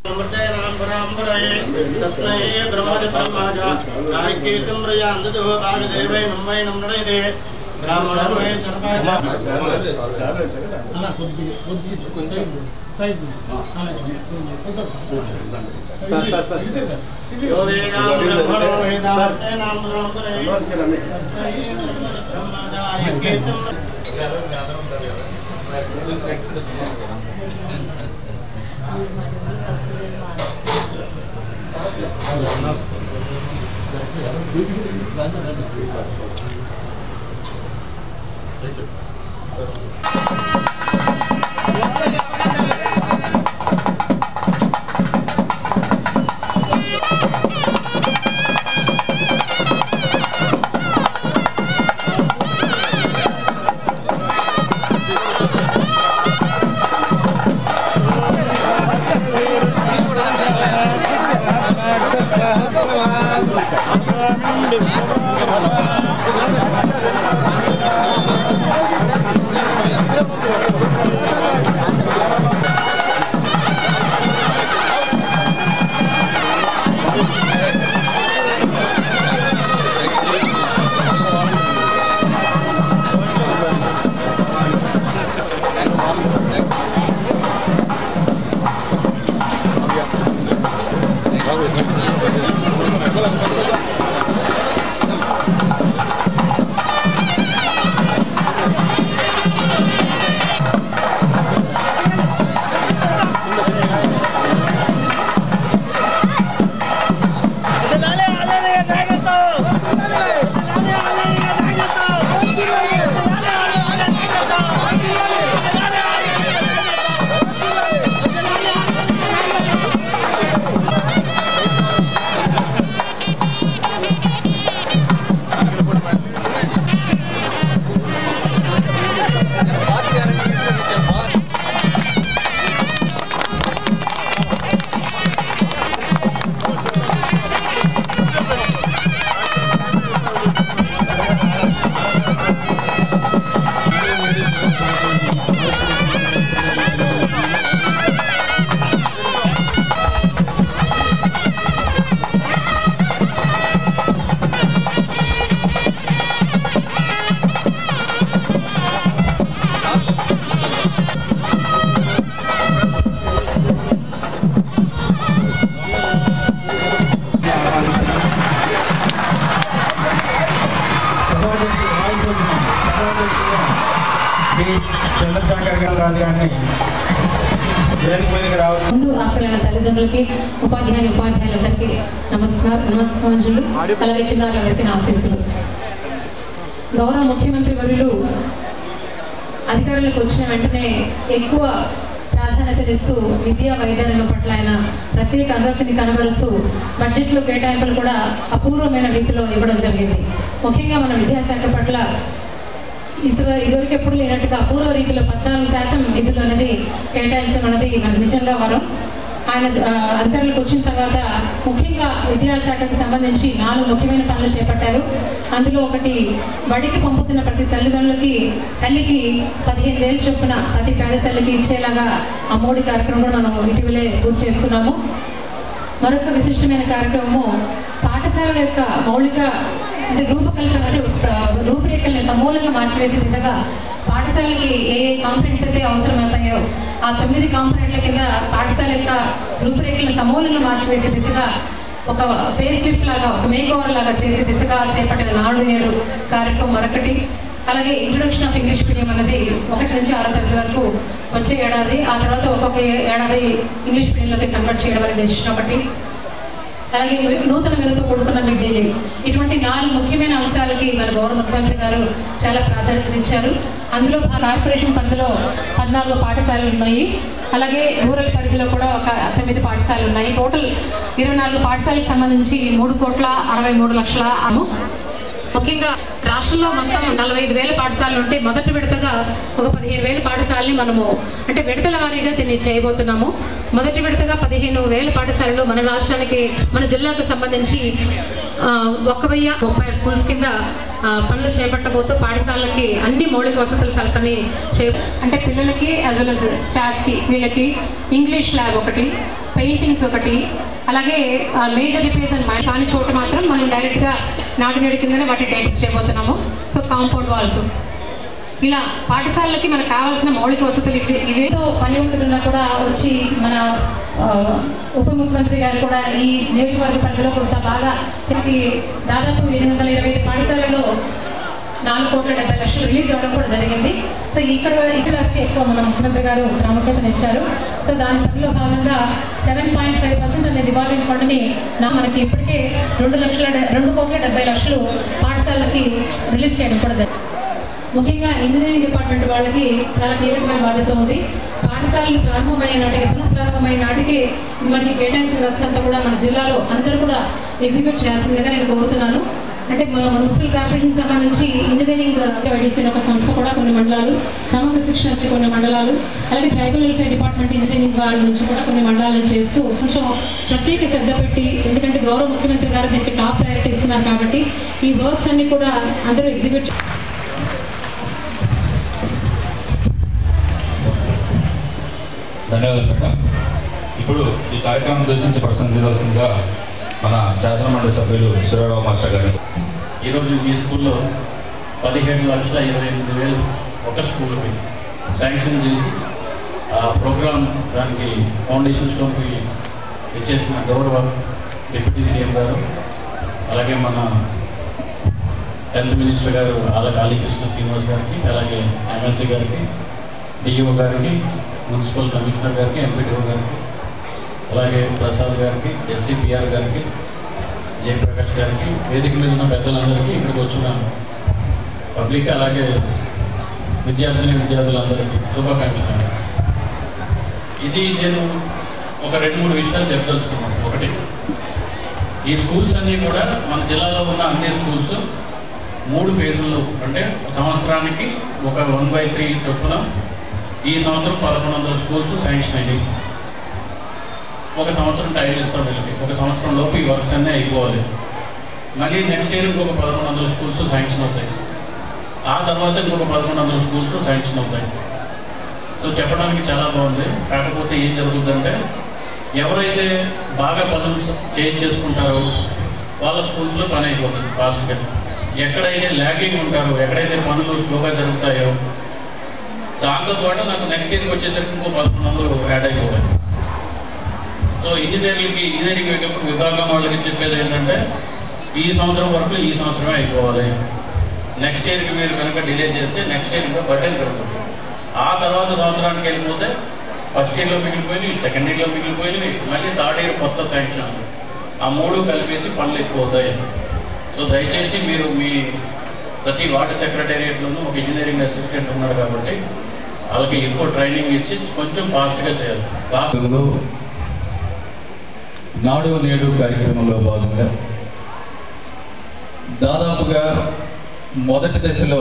తస్మై బ్రహ్మది బ్రహ్మాజ కార్యకీర్తం ప్రయాందతో కాగదేవై నమ్మై నమ్మడైదే బ్రాహ్మణం వై సర్వాజ యో వేదా బ్రహ్మణో వేదార్థేనాం బ్రహ్మణే బ్రహ్మాజ కార్యకీర్తం చంద్రశేఖర్ గారు గారిని వేదిక మీదకి రావాలి ముందు హాస్టలైన తల్లిదండ్రులకి ఉపాధ్యాయులు ఉపాధ్యాయులందరికీ నమస్కారం నమస్కారాలు అలాగే చిన్నారులందరికీ నా ఆశీస్సులు గౌరవ ముఖ్యమంత్రి వర్యులు అధికారులకు వచ్చిన వెంటనే ఎక్కువ ప్రాధాన్యతనిస్తూ విద్యా వైద్య రంగం పట్ల ఆయన ప్రత్యేక అనురక్తిని కనబరుస్తూ బడ్జెట్లో కేటాయింపులు కూడా అపూర్వమైన రీతిలో ఇవ్వడం జరిగింది ముఖ్యంగా మన విద్యాశాఖ పట్ల ఇదివర ఇదివరకు ఎప్పుడు లేనట్టుగా అపూర్వ రీతిలో పద్నాలుగు శాతం నిధులు అనేది కేటాయించడం అనేది మన నిజంగా వరం ఆయన ఆ, అధికారులకు వచ్చిన తర్వాత ముఖ్యంగా విద్యాశాఖకు సంబంధించి నాలుగు ముఖ్యమైన పనులు చేపట్టారు అందులో ఒకటి బడికి పంపుతున్న ప్రతి తల్లిదండ్రులకి తల్లికి పదిహేను వేలు చొప్పున ప్రతి పేద తల్లికి ఇచ్చేలాగా అమ్మోడి కార్యక్రమం కూడా మనం ఇటీవలే పూర్తి చేసుకున్నాము మరొక విశిష్టమైన కార్యక్రమము పాఠశాలల యొక్క మౌలిక అంటే రూపకల్పన అంటే ఆ, రూపురేఖల్ని సమూలంగా మార్చివేసే దిశగా పాఠశాలకి ఏ ఏ కాంపనెంట్స్ అయితే అవసరమవుతాయో ఆ తొమ్మిది కాంపనెంట్ల కింద పాఠశాల యొక్క రూపురేఖలను సమూలంగా మార్చివేసే దిశగా ఒక ఫేస్ లిఫ్ట్ లాగా ఒక మేక్ ఓవర్ లాగా చేసే దిశగా చేపట్టిన నాడు నేడు కార్యక్రమం మరొకటి అలాగే ఇంట్రొడక్షన్ ఆఫ్ ఇంగ్లీష్ మీడియం అనేది ఒకటి నుంచి ఆరో తరగతి వరకు వచ్చే ఏడాది ఆ తర్వాత ఒక్కొక్క ఏ- ఏడాది ఇంగ్లీష్ మీడియంలోకి కన్వర్ట్ చేయడం అనేది డెసిషన్ ఒకటి అలాగే నూతన వెలుగుతో కూడుకున్న మిడ్ డే మీల్ ఇటువంటి నాలుగు ముఖ్యమైన అంశాలకి మన గౌరవ ముఖ్యమంత్రి గారు చాలా ప్రాధాన్యత ఇచ్చారు అందులో కార్పొరేషన్ పరిధిలో పద్నాలుగు పాఠశాలలు ఉన్నాయి అలాగే రూరల్ పరిధిలో కూడా ఒక తొమ్మిది పాఠశాలలు ఉన్నాయి టోటల్ ఇరవై నాలుగు పాఠశాలకు సంబంధించి మూడు కోట్ల అరవై మూడు లక్షల అను ముఖ్యంగా రాష్ట్రంలో మొత్తం నలభై ఐదు వేల పాఠశాలలు ఉంటే మొదటి విడతగా ఒక పదిహేను వేల పాఠశాలని మనము అంటే విడతల వారీగా దీన్ని చేయబోతున్నాము మొదటి విడతగా పదిహేను వేల పాఠశాలలు మన రాష్ట్రానికి మన జిల్లాకు సంబంధించి ఆ, ఒక వెయ్యి ముప్పై స్కూల్స్ కింద ఆ, పనులు చేపట్టబోతూ పాఠశాలకి అన్ని మౌలిక వసతుల కల్పని చే అంటే పిల్లలకి యాజ్ వెల్ అస్ స్టాఫ్ కి వీళ్ళకి ఇంగ్లీష్ ల్యాబ్ ఒకటి పెయింటింగ్స్ ఒకటి అలాగే మేజర్ రిపేర్స్ అని కాని చోట మాత్రం మనం డైరెక్ట్గా నాటినేడు కిందనే వాటిని డైరెక్ట్ చేయబోతున్నాము సో కాంపౌండ్ వాల్స్ ఇలా పాఠశాలలకి మనకు కావాల్సిన మౌలిక వసతులు ఇవి ఇవేదో పని ఉంటున్నా కూడా వచ్చి మన ఆ, ఉప ముఖ్యమంత్రి గారు కూడా ఈ నియోజకవర్గ పరిధిలో కొంత బాగా చెప్పి దాదాపు ఎనిమిది వందల ఇరవై ఐదు పాఠశాలలో నాలుగు కోట్ల డెబ్బై లక్షలు రిలీజ్ అవ్వడం కూడా జరిగింది సో ఇక్కడ ఇక్కడ వస్తే ఎక్కువ మన ముఖ్యమంత్రి గారు ప్రాముఖ్యతనిచ్చారు సో దాని పనిలో భాగంగా సెవెన్ పాయింట్ ఫైవ్ పర్సెంట్ అనే రివాల్వింగ్ ఫండ్ని నా మనకి ఇప్పటికే రెండు లక్షల డె- రెండు కోట్ల డెబ్బై లక్షలు పాఠశాలకి రిలీజ్ చేయడం కూడా జరిగింది ముఖ్యంగా ఇంజనీరింగ్ డిపార్ట్మెంట్ వాళ్ళకి చాలా కీలకమైన బాధ్యత ఉంది పాఠశాలలు ప్రారంభమైన నాటికి పునః ప్రారంభమైన నాటికి మనకి కేటాయించిన వర్క్స్ అంతా కూడా మన జిల్లాలో అందరూ కూడా ఎగ్జిక్యూట్ చేయాల్సిందిగా నేను కోరుతున్నాను అంటే మన మున్సిపల్ కార్పొరేషన్ సంబంధించి ఇంజనీరింగ్ ఐడిసి ఒక సంస్థ కూడా కొన్ని మండలాలు సమగ్ర శిక్షణ వచ్చి కొన్ని మండలాలు అలాగే ట్రైబల్ వెల్ఫేర్ డిపార్ట్మెంట్ ఇంజనీరింగ్ వాళ్ళ నుంచి కూడా కొన్ని మండలాలను చేస్తూ కొంచెం ప్రత్యేక శ్రద్ధ పెట్టి ఎందుకంటే గౌరవ ముఖ్యమంత్రి గారు దీనికి టాప్ ప్రయారిటీ ఇస్తున్నారు కాబట్టి ఈ వర్క్స్ అన్ని కూడా అందరూ ఎగ్జిక్యూట్ ధన్యవాదాలు మేడం ఇప్పుడు ఈ కార్యక్రమం దర్శించి ప్రసంగించవలసిందిగా మన శాసనమండలి సభ్యులు సురరావు మాస్టర్ గారు ఈరోజు ఈ స్కూల్లో పదిహేడు లక్షల ఇరవై ఎనిమిది వేలు ఒక స్కూల్కి శాంక్షన్ చేసి ఆ ప్రోగ్రామ్ దానికి ఫౌండేషన్ స్టోన్కి ఇచ్చేసిన గౌరవ డిప్యూటీ సీఎం గారు అలాగే మన హెల్త్ మినిస్టర్ గారు ఆల కాళీకృష్ణ శ్రీనివాస్ గారికి అలాగే ఎమ్మెల్సీ గారికి డిఈఓ గారికి మున్సిపల్ కమిషనర్ గారికి ఎంపీడీఓ గారికి అలాగే ప్రసాద్ గారికి ఎస్సీపీఆర్ గారికి జయప్రకాష్ గారికి వేదిక మీద ఉన్న పెద్దలందరికీ ఇక్కడికి వచ్చిన పబ్లిక్ అలాగే విద్యార్థిని విద్యార్థులందరికీ శుభాకాంక్షలు ఇది నేను ఒక రెండు మూడు విషయాలు చెప్పదలుచుకున్నాను ఒకటి ఈ స్కూల్స్ అన్నీ కూడా మన జిల్లాలో ఉన్న అన్ని స్కూల్స్ మూడు ఫేజుల్లో అంటే సంవత్సరానికి ఒక వన్ బై త్రీ చొప్పున ఈ సంవత్సరం పదకొండు వందల స్కూల్స్ శాంక్షన్ అయినాయి ఒక సంవత్సరం టైం ఇస్తాం వీళ్ళకి ఒక సంవత్సరం లోపు ఈ వర్క్స్ అన్నీ అయిపోవాలి మళ్ళీ నెక్స్ట్ ఇయర్ ఇంకొక పదకొండు వందల స్కూల్స్ శాంక్షన్ అవుతాయి ఆ తర్వాత ఇంకొక పదకొండు వందల స్కూల్స్ శాంక్షన్ అవుతాయి సో చెప్పడానికి చాలా బాగుంది కాకపోతే ఏం జరుగుతుందంటే ఎవరైతే బాగా పనులు చేంజ్ చేసుకుంటారో వాళ్ళ స్కూల్స్లో పని అయిపోతుంది ఫాస్ట్గా ఎక్కడైతే ల్యాగింగ్ ఉంటారో ఎక్కడైతే పనులు స్లోగా జరుగుతాయో దాంతో పాటు నాకు నెక్స్ట్ ఇయర్కి వచ్చేసరికి ఇంకో పదకొండు వందలు యాడ్ అయిపోతాయి సో ఇంజనీర్లకి ఇంజనీరింగ్ విభా- విభాగం వాళ్ళకి చెప్పేది ఏంటంటే ఈ సంవత్సరం వరకు ఈ సంవత్సరమే అయిపోవాలి నెక్స్ట్ ఇయర్కి మీరు కనుక డిలే చేస్తే నెక్స్ట్ ఇయర్ ఇంకా బర్డెన్ పెరుగుతుంది ఆ తర్వాత సంవత్సరానికి వెళ్ళిపోతే ఫస్ట్ ఇయర్లో మిగిలిపోయినాయి సెకండ్ ఇయర్లో మిగిలిపోయినాయి మళ్ళీ థర్డ్ ఇయర్ కొత్త శాంక్షన్ ఆ మూడు కలిపేసి పనులు ఎక్కువ అవుతాయి సో దయచేసి మీరు మీ ప్రతి వార్డు సెక్రటేరియట్లోనూ ఒక ఇంజనీరింగ్ అసిస్టెంట్ ఉన్నారు కాబట్టి వాళ్ళకి ఎక్కువ ట్రైనింగ్ ఇచ్చి కొంచెం ఫాస్ట్గా చేయాలి ఫాస్ట్ రాష్ట్రంలో నాడు నేడు కార్యక్రమంలో భాగంగా దాదాపుగా మొదటి దశలో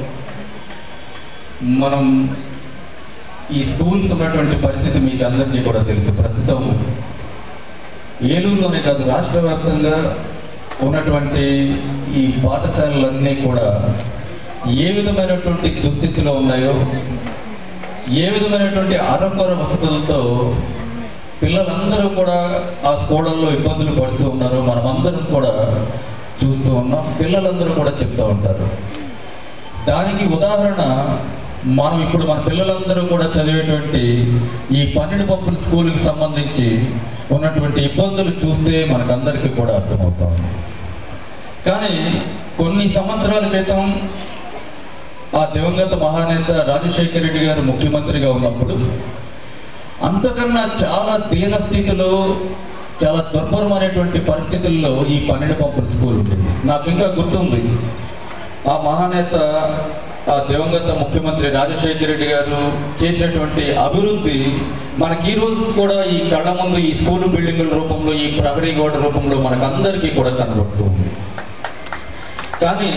మనం ఈ స్కూల్స్ ఉన్నటువంటి పరిస్థితి మీకు అందరికీ కూడా తెలుసు ప్రస్తుతం ఏలూరులోనే కాదు రాష్ట్ర వ్యాప్తంగా ఉన్నటువంటి ఈ పాఠశాలలన్నీ కూడా ఏ విధమైనటువంటి దుస్థితిలో ఉన్నాయో ఏ విధమైనటువంటి ఆడంబర వసతులతో పిల్లలందరూ కూడా ఆ స్కూళ్ళల్లో ఇబ్బందులు పడుతూ ఉన్నారు మనమందరం కూడా చూస్తూ ఉన్నాం పిల్లలందరూ కూడా చెప్తూ ఉంటారు దానికి ఉదాహరణ మనం ఇప్పుడు మన పిల్లలందరూ కూడా చదివేటువంటి ఈ పన్నెండు పంపుల స్కూల్కి సంబంధించి ఉన్నటువంటి ఇబ్బందులు చూస్తే మనకందరికీ కూడా అర్థమవుతా ఉంది కానీ కొన్ని సంవత్సరాల క్రితం ఆ దివంగత మహానేత రాజశేఖర రెడ్డి గారు ముఖ్యమంత్రిగా ఉన్నప్పుడు అంతకన్నా చాలా దీన స్థితిలో చాలా దుర్భరమైనటువంటి పరిస్థితుల్లో ఈ పన్నెండు పంపుల స్కూల్ ఉంటుంది నాకు ఇంకా గుర్తుంది ఆ మహానేత ఆ దివంగత ముఖ్యమంత్రి రాజశేఖర రెడ్డి గారు చేసినటువంటి అభివృద్ధి మనకి ఈ రోజు కూడా ఈ కళ్ళ ముందు ఈ స్కూల్ బిల్డింగుల రూపంలో ఈ ప్రహరీ గోడ రూపంలో మనకందరికీ కూడా కనబడుతుంది కానీ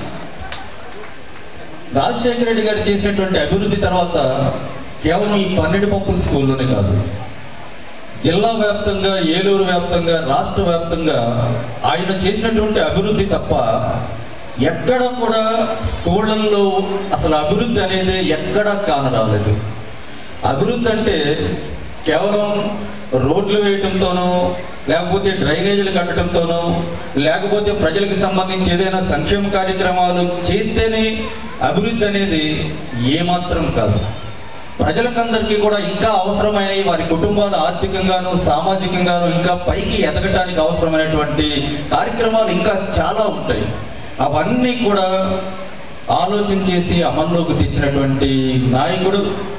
రాజశేఖర రెడ్డి గారు చేసినటువంటి అభివృద్ధి తర్వాత కేవలం ఈ పన్నెండు పంపుల స్కూల్లోనే కాదు జిల్లా వ్యాప్తంగా ఏలూరు వ్యాప్తంగా రాష్ట్ర వ్యాప్తంగా ఆయన చేసినటువంటి అభివృద్ధి తప్ప ఎక్కడ కూడా స్కూళ్ళల్లో అసలు అభివృద్ధి అనేది ఎక్కడా కానరాలేదు అభివృద్ధి అంటే కేవలం రోడ్లు వేయటంతోనో లేకపోతే డ్రైనేజీలు కట్టడంతోనో లేకపోతే ప్రజలకు సంబంధించి ఏదైనా సంక్షేమ కార్యక్రమాలు చేస్తేనే అభివృద్ధి అనేది ఏమాత్రం కాదు ప్రజలకందరికీ కూడా ఇంకా అవసరమైనవి వారి కుటుంబాలు ఆర్థికంగాను సామాజికంగాను ఇంకా పైకి ఎదగటానికి అవసరమైనటువంటి కార్యక్రమాలు ఇంకా చాలా ఉంటాయి అవన్నీ కూడా ఆలోచన చేసి అమల్లోకి తెచ్చినటువంటి నాయకుడు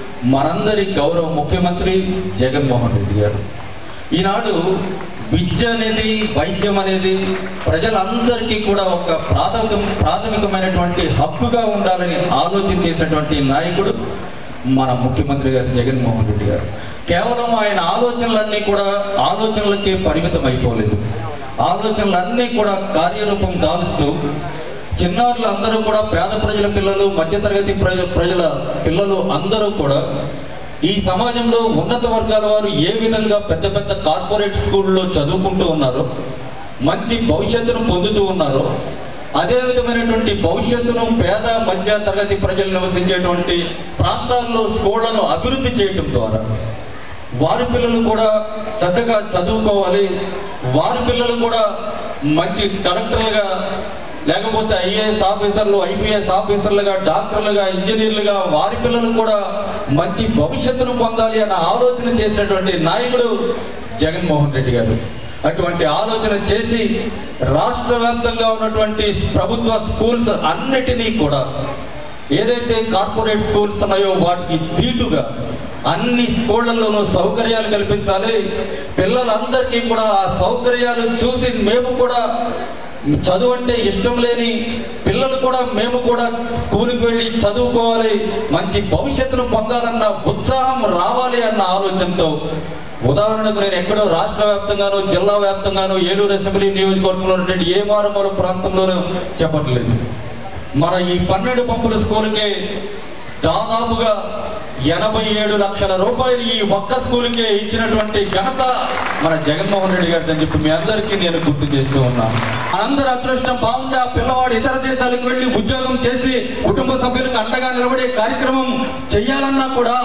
మనందరి గౌరవ ముఖ్యమంత్రి జగన్మోహన్ రెడ్డి గారు ఈనాడు విద్య అనేది వైద్యం అనేది ప్రజలందరికీ కూడా ఒక ప్రాథమిక ప్రాథమికమైనటువంటి హక్కుగా ఉండాలని ఆలోచన చేసినటువంటి నాయకుడు మన ముఖ్యమంత్రి గారు జగన్మోహన్ రెడ్డి గారు కేవలం ఆయన ఆలోచనలన్నీ కూడా ఆలోచనలకే పరిమితం అయిపోలేదు ఆలోచనలన్నీ కూడా కార్యరూపం దాలుస్తూ చిన్నారులు అందరూ కూడా పేద ప్రజల పిల్లలు మధ్యతరగతి ప్రజ ప్రజల పిల్లలు అందరూ కూడా ఈ సమాజంలో ఉన్నత వర్గాల వారు ఏ విధంగా పెద్ద పెద్ద కార్పొరేట్ స్కూల్లో చదువుకుంటూ ఉన్నారో మంచి భవిష్యత్తును పొందుతూ ఉన్నారో అదే విధమైనటువంటి భవిష్యత్తును పేద మధ్య తరగతి ప్రజలు నివసించేటువంటి ప్రాంతాల్లో స్కూళ్లను అభివృద్ధి చేయడం ద్వారా వారి పిల్లలు కూడా చక్కగా చదువుకోవాలి వారి పిల్లలు కూడా మంచి కలెక్టర్లుగా లేకపోతే ఐఏఎస్ ఆఫీసర్లు ఐపీఎస్ ఆఫీసర్లుగా డాక్టర్లుగా ఇంజనీర్లుగా వారి పిల్లలు కూడా మంచి భవిష్యత్తును పొందాలి అన్న ఆలోచన చేసినటువంటి నాయకుడు జగన్మోహన్ రెడ్డి గారు అటువంటి ఆలోచన చేసి రాష్ట్ర వ్యాప్తంగా ఉన్నటువంటి ప్రభుత్వ స్కూల్స్ అన్నిటినీ కూడా ఏదైతే కార్పొరేట్ స్కూల్స్ ఉన్నాయో వాటికి ధీటుగా అన్ని స్కూళ్లలోనూ సౌకర్యాలు కల్పించాలి పిల్లలందరికీ కూడా ఆ సౌకర్యాలు చూసి మేము కూడా చదువు అంటే ఇష్టం లేని పిల్లలు కూడా మేము కూడా స్కూల్కి వెళ్ళి చదువుకోవాలి మంచి భవిష్యత్తును పొందాలన్న ఉత్సాహం రావాలి అన్న ఆలోచనతో ఉదాహరణకు నేను ఎక్కడో రాష్ట్ర వ్యాప్తంగానో జిల్లా వ్యాప్తంగానో ఏలూరు అసెంబ్లీ నియోజకవర్గంలో ఉన్నటువంటి ఏ మారుమూల ప్రాంతంలోనూ చెప్పట్లేదు మన ఈ పన్నెండు పంపుల స్కూల్కే దాదాపుగా ఎనభై ఏడు లక్షల రూపాయలు ఈ ఒక్క స్కూల్కే ఇచ్చినటువంటి ఘనత మన జగన్మోహన్ రెడ్డి గారిని చెప్పి మీ అందరికీ నేను గుర్తు చేస్తూ ఉన్నాను అందరి అదృష్టం బాగుంది ఆ పిల్లవాడు ఇతర దేశాలకు వెళ్లి ఉద్యోగం చేసి కుటుంబ సభ్యులకు అండగా నిలబడే కార్యక్రమం చెయ్యాలన్నా కూడా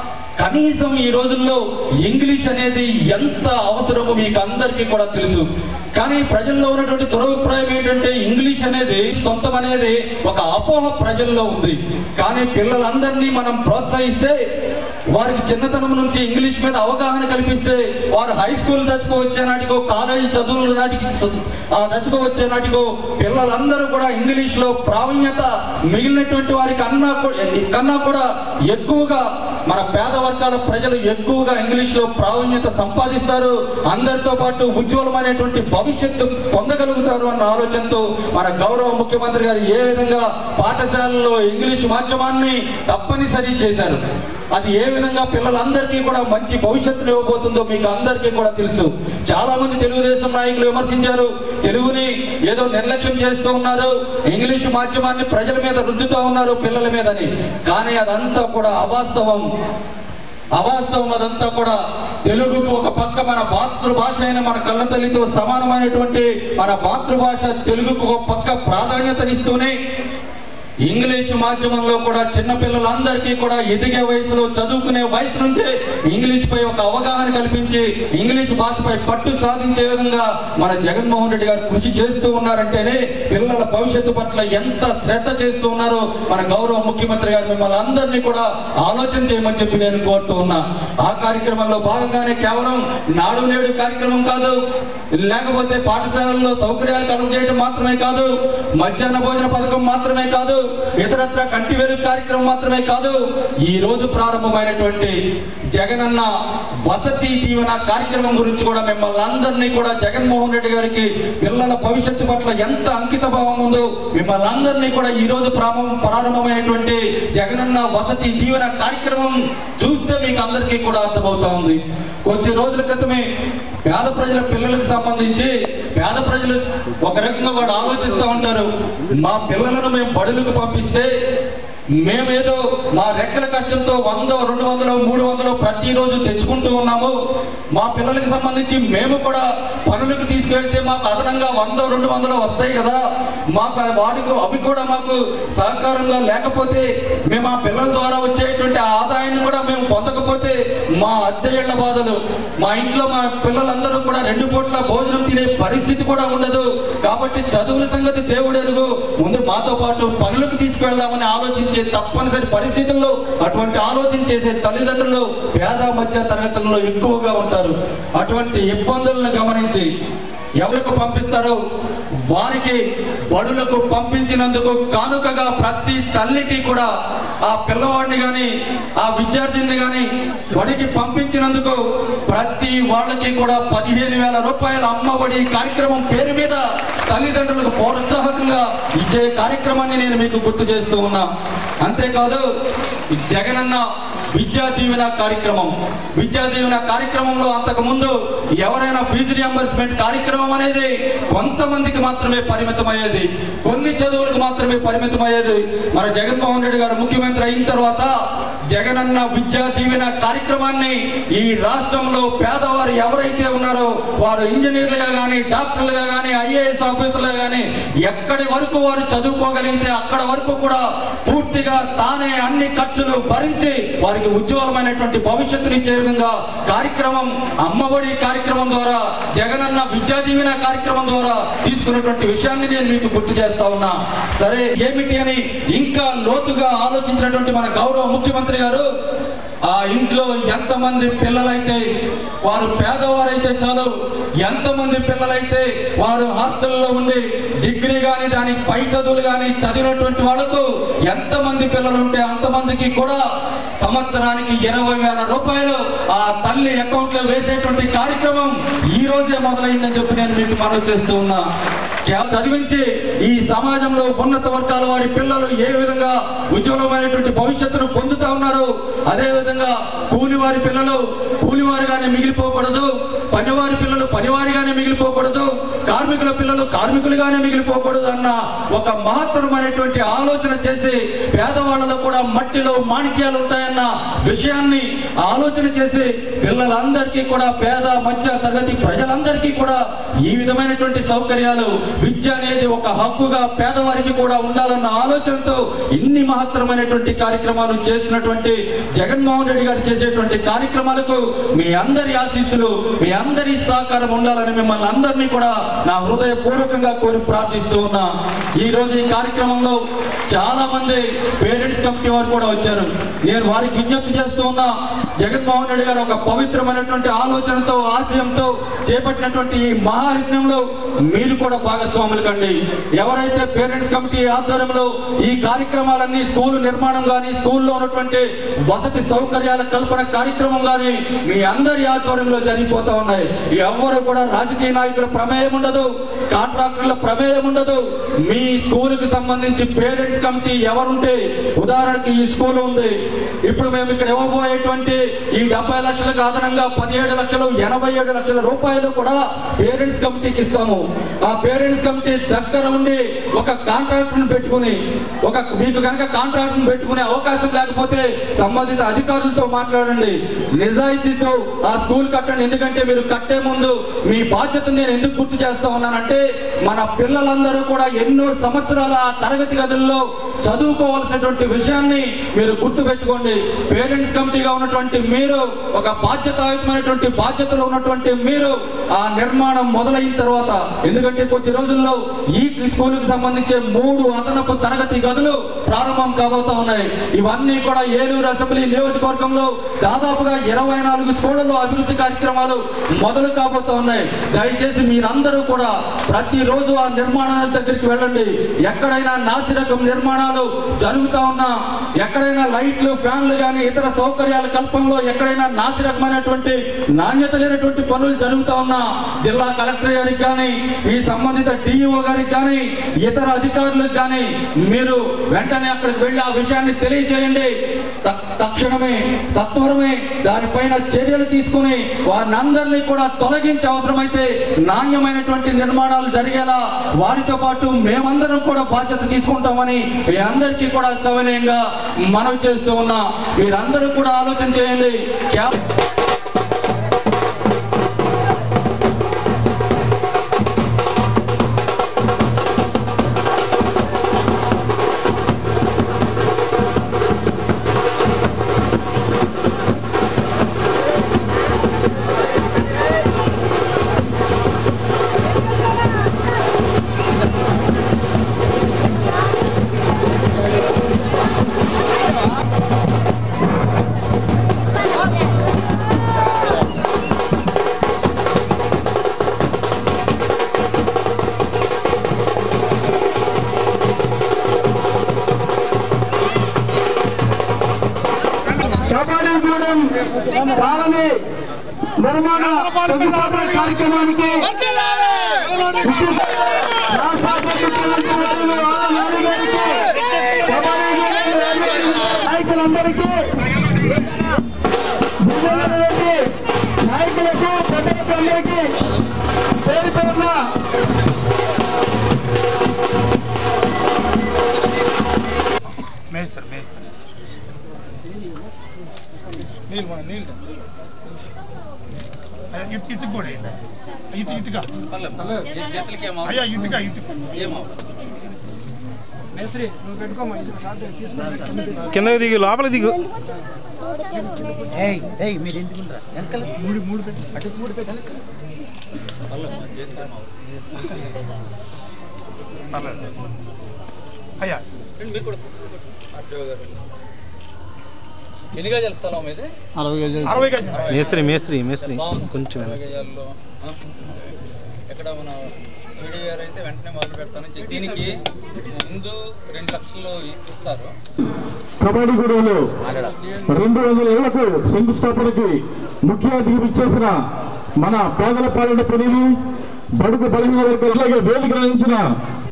కనీసం ఈ రోజుల్లో ఇంగ్లీష్ అనేది ఎంత అవసరమో మీకు అందరికీ కూడా తెలుసు కానీ ప్రజల్లో ఉన్నటువంటి దురభిప్రాయం ఏంటంటే ఇంగ్లీష్ అనేది సొంతం అనేది ఒక అపోహ ప్రజల్లో ఉంది కానీ పిల్లలందరినీ మనం ప్రోత్సహిస్తే వారికి చిన్నతనం నుంచి ఇంగ్లీష్ మీద అవగాహన కల్పిస్తే వారు హై స్కూల్ దశకు వచ్చే నాటికో కాలేజీ చదువుల నాటికి ఆ దశకు వచ్చే నాటికో పిల్లలందరూ కూడా ఇంగ్లీష్ లో ప్రావీణ్యత మిగిలినటువంటి వారికి అన్నా కూడా కన్నా కూడా ఎక్కువగా మన పేద వర్గాల ప్రజలు ఎక్కువగా ఇంగ్లీష్ లో ప్రావీణ్యత సంపాదిస్తారు అందరితో పాటు ఉజ్వలమైనటువంటి భవిష్యత్తు పొందగలుగుతారు అన్న ఆలోచనతో మన గౌరవ ముఖ్యమంత్రి గారు ఏ విధంగా పాఠశాలలో ఇంగ్లీష్ మాధ్యమాన్ని తప్పనిసరి చేశారు అది ఏ విధంగా పిల్లలందరికీ కూడా మంచి భవిష్యత్తును ఇవ్వబోతుందో మీకు అందరికీ కూడా తెలుసు చాలా మంది తెలుగుదేశం నాయకులు విమర్శించారు తెలుగుని ఏదో నిర్లక్ష్యం చేస్తూ ఉన్నారు ఇంగ్లీష్ మాధ్యమాన్ని ప్రజల మీద రుద్దుతూ ఉన్నారు పిల్లల మీదని కానీ అదంతా కూడా అవాస్తవం అవాస్తవం అదంతా కూడా తెలుగుకు ఒక పక్క మన మాతృభాష అయిన మన కన్న తల్లితో సమానమైనటువంటి మన మాతృభాష తెలుగుకు ఒక పక్క ప్రాధాన్యతనిస్తూనే ఇంగ్లీష్ మాధ్యమంలో కూడా చిన్న పిల్లలందరికీ కూడా ఎదిగే వయసులో చదువుకునే వయసు నుంచే ఇంగ్లీష్ పై ఒక అవగాహన కల్పించి ఇంగ్లీష్ భాషపై పట్టు సాధించే విధంగా మన జగన్మోహన్ రెడ్డి గారు కృషి చేస్తూ ఉన్నారంటేనే పిల్లల భవిష్యత్తు పట్ల ఎంత శ్రద్ధ చేస్తూ ఉన్నారో మన గౌరవ ముఖ్యమంత్రి గారు మిమ్మల్ని అందరినీ కూడా ఆలోచన చేయమని చెప్పి నేను కోరుతూ ఉన్నా ఆ కార్యక్రమంలో భాగంగానే కేవలం నాడు నేడు కార్యక్రమం కాదు లేకపోతే పాఠశాలల్లో సౌకర్యాలు కలుగు చేయడం మాత్రమే కాదు మధ్యాహ్న భోజన పథకం మాత్రమే కాదు ఇతరత్ర కంటి వెలుగు కార్యక్రమం మాత్రమే కాదు ఈ రోజు ప్రారంభమైనటువంటి జగనన్న వసతి దీవెన కార్యక్రమం గురించి కూడా మిమ్మల్ని అందరినీ కూడా జగన్మోహన్ రెడ్డి గారికి పిల్లల భవిష్యత్తు పట్ల ఎంత అంకిత భావం ఉందో మిమ్మల్ని అందరినీ కూడా ఈ రోజు ప్రారంభం ప్రారంభమైనటువంటి జగనన్న వసతి దీవెన కార్యక్రమం చూస్తే మీకు అందరికీ కూడా అర్థమవుతా ఉంది కొద్ది రోజుల క్రితమే పేద ప్రజల పిల్లలకు సంబంధించి పేద ప్రజలు ఒక రకంగా కూడా ఆలోచిస్తూ ఉంటారు మా పిల్లలను మేము బడులకు పంపిస్తే మేమేదో మా రెక్కల కష్టంతో వంద రెండు వందలు మూడు వందలు ప్రతిరోజు తెచ్చుకుంటూ ఉన్నాము మా పిల్లలకి సంబంధించి మేము కూడా పనులకు తీసుకెళ్తే మాకు అదనంగా వంద రెండు వందలు వస్తాయి కదా మాకు ఆ వాటికి అవి కూడా మాకు సహకారంగా లేకపోతే మేము ఆ పిల్లల ద్వారా వచ్చేటువంటి ఆ ఆదాయాన్ని కూడా మేము పొందకపోతే మా అద్దె ఇళ్ల బాధలు మా ఇంట్లో మా పిల్లలందరూ కూడా రెండు పూట్ల భోజనం తినే పరిస్థితి కూడా ఉండదు కాబట్టి చదువుల సంగతి దేవుడు ఎరుగు ముందు మాతో పాటు పనులకు తీసుకెళ్దామని ఆలోచించే తప్పనిసరి పరిస్థితుల్లో అటువంటి ఆలోచన చేసే తల్లిదండ్రులు పేద మధ్య తరగతుల్లో ఎక్కువగా ఉంటారు అటువంటి ఇబ్బందులను గమనించి ఎవరికి పంపిస్తారో వారికి బడులకు పంపించినందుకు కానుకగా ప్రతి తల్లికి కూడా ఆ పిల్లవాడిని గాని ఆ విద్యార్థిని గాని బడికి పంపించినందుకు ప్రతి వాళ్ళకి కూడా పదిహేను వేల రూపాయల అమ్మఒడి కార్యక్రమం పేరు మీద తల్లిదండ్రులకు ప్రోత్సాహకంగా ఇచ్చే కార్యక్రమాన్ని నేను మీకు గుర్తు చేస్తూ ఉన్నా అంతేకాదు ఈ జగనన్న విద్యా దీవెన కార్యక్రమం విద్యా దీవెన కార్యక్రమంలో అంతకు ముందు ఎవరైనా ఫీజు రియంబర్స్మెంట్ కార్యక్రమం అనేది కొంతమందికి మాత్రమే పరిమితమయ్యేది కొన్ని చదువులకు మాత్రమే పరిమితమయ్యేది మన జగన్మోహన్ రెడ్డి గారు ముఖ్యమంత్రి అయిన తర్వాత జగనన్న విద్యా దీవెన కార్యక్రమాన్ని ఈ రాష్ట్రంలో పేదవారు ఎవరైతే ఉన్నారో వారు ఇంజనీర్లుగా కానీ డాక్టర్లుగా కానీ ఐఏఎస్ ఆఫీసర్లుగా కానీ ఎక్కడి వరకు వారు చదువుకోగలిగితే అక్కడ వరకు కూడా పూర్తిగా తానే అన్ని ఖర్చులు భరించి వారికి ఉజ్వలమైనటువంటి భవిష్యత్తుని ఇచ్చే విధంగా కార్యక్రమం అమ్మఒడి కార్యక్రమం ద్వారా జగనన్న విద్యా దీవెన కార్యక్రమం ద్వారా తీసుకున్నటువంటి విషయాన్ని నేను మీకు గుర్తు చేస్తా ఉన్నా సరే ఏమిటి అని ఇంకా లోతుగా ఆలోచించినటువంటి మన గౌరవ ముఖ్యమంత్రి గారు ఆ ఇంట్లో ఎంతమంది పిల్లలైతే వారు పేదవారైతే చాలు ఎంతమంది పిల్లలైతే వారు హాస్టల్లో ఉండి డిగ్రీ గాని దాని పై చదువులు గాని చదివినటువంటి వాళ్ళకు ఎంతమంది పిల్లలు ఉంటే అంతమందికి కూడా సంవత్సరానికి ఇరవై వేల రూపాయలు ఆ తల్లి అకౌంట్ లో వేసేటువంటి కార్యక్రమం ఈ రోజే మొదలైందని చెప్పి నేను మీకు మనవి చేస్తూ ఉన్నా కేవలం చదివించి ఈ సమాజంలో ఉన్నత వర్గాల వారి పిల్లలు ఏ విధంగా ఉజ్వలమైనటువంటి భవిష్యత్తును పొందుతా ఉన్నారు అదే విధంగా కూలివారి పిల్లలు కూలివారిగానే మిగిలిపోకూడదు పనివారి పిల్లలు పనివారిగానే మిగిలిపోకూడదు కార్మికుల పిల్లలు కార్మికులుగానే మిగిలిపోకూడదు అన్న ఒక మహత్తరమైనటువంటి ఆలోచన చేసి పేదవాళ్ళలో కూడా మట్టిలో మాణిక్యాలు ఉంటాయన్న విషయాన్ని ఆలోచన చేసి పిల్లలందరికీ కూడా పేద మధ్య తరగతి ప్రజలందరికీ కూడా ఈ విధమైనటువంటి సౌకర్యాలు విద్య అనేది ఒక హక్కుగా పేదవారికి కూడా ఉండాలన్న ఆలోచనతో ఇన్ని మహత్తరమైనటువంటి కార్యక్రమాలు చేస్తున్నటువంటి జగన్మోహన్ రెడ్డి గారు చేసేటువంటి కార్యక్రమాలకు మీ అందరి ఆశీస్సులు మీ అందరి సహకారం ఉండాలని మిమ్మల్ని అందరినీ కూడా నా హృదయపూర్వకంగా కోరి ప్రార్థిస్తూ ఉన్నా ఈ రోజు ఈ కార్యక్రమంలో చాలా మంది పేరెంట్స్ కమిటీ వారు కూడా వచ్చారు నేను వారికి విజ్ఞప్తి చేస్తూ ఉన్నా జగన్మోహన్ రెడ్డి గారు ఒక పవిత్రమైనటువంటి ఆలోచనతో ఆశయంతో చేపట్టినటువంటి ఈ మహాయజ్ఞంలో మీరు కూడా భాగస్వాములు కండి ఎవరైతే పేరెంట్స్ కమిటీ ఆధ్వర్యంలో ఈ కార్యక్రమాలన్నీ స్కూల్ నిర్మాణం గాని స్కూల్లో ఉన్నటువంటి వసతి సౌకర్యాల కల్పన కార్యక్రమం గాని మీ అందరి ఆధ్వర్యంలో జరిగిపోతా ఉన్నాయి ఎవరు కూడా రాజకీయ నాయకుల ప్రమేయం ఉండదు కాంట్రాక్టర్ల ప్రమేయం ఉండదు మీ స్కూల్ కి సంబంధించి పేరెంట్స్ కమిటీ ఎవరుంటే ఉదాహరణకి ఈ స్కూల్ ఉంది ఇప్పుడు మేము ఇక్కడ ఇవ్వబోయేటువంటి ఈ డెబ్బై లక్షలకు అదనంగా పదిహేడు లక్షలు ఎనభై ఏడు లక్షల రూపాయలు కూడా పేరెంట్స్ కమిటీకి ఇస్తాము ఆ పేరెంట్స్ కమిటీ దగ్గర ఉండి ఒక కాంట్రాక్టర్ ను పెట్టుకుని ఒక మీకు కనుక కాంట్రాక్టర్ ను పెట్టుకునే అవకాశం లేకపోతే సంబంధిత అధికారులతో మాట్లాడండి నిజాయితీతో ఆ స్కూల్ కట్టండి ఎందుకంటే మీరు కట్టే ముందు మీ బాధ్యతను నేను ఎందుకు గుర్తు చేస్తా ఉన్నానంటే మన పిల్లలందరూ కూడా ఎన్నో సంవత్సరాల ఆ తరగతి గదుల్లో చదువుకోవాల్సినటువంటి విషయాన్ని మీరు గుర్తు పెట్టుకోండి పేరెంట్స్ కమిటీగా ఉన్నటువంటి మీరు ఒక బాధ్యతాయుతమైనటువంటి బాధ్యతలో ఉన్నటువంటి మీరు ఆ నిర్మాణం మొదలైన తర్వాత ఎందుకంటే కొద్ది రోజుల్లో ఈ స్కూల్ కి సంబంధించే మూడు అదనపు తరగతి గదులు ప్రారంభం కాబోతా ఉన్నాయి ఇవన్నీ కూడా ఏలూరు అసెంబ్లీ నియోజకవర్గంలో దాదాపుగా ఇరవై నాలుగు స్కూళ్లలో అభివృద్ధి కార్యక్రమాలు మొదలు కాబోతా ఉన్నాయి దయచేసి మీరందరూ కూడా ప్రతిరోజు ఆ నిర్మాణాల దగ్గరికి వెళ్ళండి ఎక్కడైనా నాసిరకం నిర్మాణాలు జరుగుతా ఉన్నా ఎక్కడైనా లైట్లు ఫ్యాన్లు కానీ ఇతర సౌకర్యాల కల్పనలో ఎక్కడైనా నాసిరకమైనటువంటి నాణ్యత లేనటువంటి పనులు జరుగుతా ఉన్నా జిల్లా కలెక్టర్ గారికి కానీ ఈ సంబంధిత డిఈఓ గారికి కానీ ఇతర అధికారులకు కానీ మీరు వెంటనే అక్కడికి వెళ్ళి ఆ విషయాన్ని తెలియజేయండి త- తక్షణమే సత్వరమే దానిపైన చర్యలు తీసుకుని వారిని అందరినీ కూడా తొలగించే అవసరమైతే నాణ్యమైనటువంటి నిర్మాణాలు జరిగేలా వారితో పాటు మేమందరం కూడా బాధ్యత తీసుకుంటామని మీ అందరికీ కూడా సవినయంగా మనవి చేస్తూ ఉన్నా మీరందరూ కూడా ఆలోచన చేయండి క్యాబ్ కబడ్డీగూడెం కాలనీ నిర్మాణ శంకుస్థాపన కార్యక్రమానికి రాష్ట్ర ముఖ్యమంత్రి వర్యులు ఆళ్ళ నాని గారికి కబడ్డీగూడెం నాయకులందరికీ దివ్యాంగులకి నాయకులకు పెద్దలకు అందరికీ పేరు పేరున మేస్తారు మేస్తారు నీళ్ళు మన నీళ్ళు అయ్యా, ఇటు ఇటుకు కూడా వేయండి. ఇటు ఇటుగా అయ్యా ఇటుగా ఇటుక కింద దిగు లోపల దిగు పర్లేదు. అయ్యా ఎన్ని గజాల స్థలం ఇది అరవై గజం మేస్త్రి మేస్త్రి మేస్త్రి కొంచెం అరవై గజాల్లో ఆ? ఎక్కడ మన వీడియో గారు అయితే వెంటనే మొదలు పెడతాను దీనికి ముందు రెండు లక్షలు ఇస్తారు కబడ్డీగూడెంలో రెండు వందల ఏళ్లకు శంకుస్థాపనకి ముఖ్య అతిథి ఇచ్చేసిన మన పేదల పాలన పనిని బడుగు బలహీన వర్గాల వేదిక నిర్వహించిన